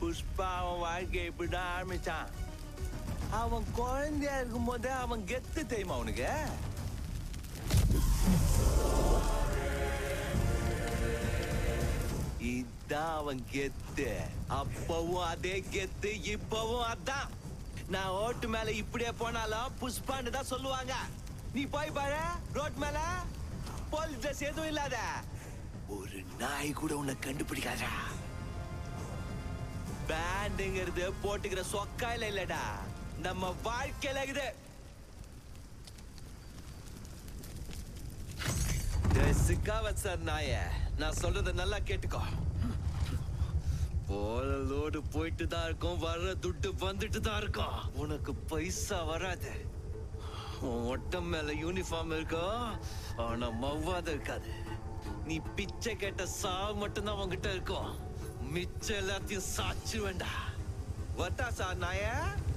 புஷ்பா அவன் வாழ்க்கை இப்படிதான் ஆரம்பிச்சான் அவன் குழந்தையா இருக்கும் போதே அவன் கெத்து தெரியுமா அவனுக்கு இதான் அவன் கெத்து அப்பவும் அதே கெத்து இப்பவும் அதான் நான் ஓட்டு மேல இப்படியே போனாலும் புஷ்பான்னு தான் சொல்லுவாங்க நீ போய் பாரு ரோட் மேல போலீஸ் ட்ரெஸ் எதுவும் இல்லாத ஒரு நாய் கூட உன்னை கண்டுபிடிக்காதா பேண்டுங்கிறது போட்டுக்கிற சொக்காயில இல்லடா நம்ம வாழ்க்கையில இருக்குது சிக்காவத் சார் நாய நான் சொல்றத நல்லா கேட்டுக்கோ போற லோடு போயிட்டு தான் இருக்கும் வர்ற துட்டு வந்துட்டு தான் இருக்கும் உனக்கு பைசா வராது உன் ஒட்டம் மேல யூனிஃபார்ம் இருக்கும் ஆனா மவ்வாத இருக்காது நீ பிச்சை கேட்ட சாவு மட்டும்தான் உன்கிட்ட இருக்கும் மிச்சம் எல்லாத்தையும் சாச்சு வேண்டா வட்டா சார் நாய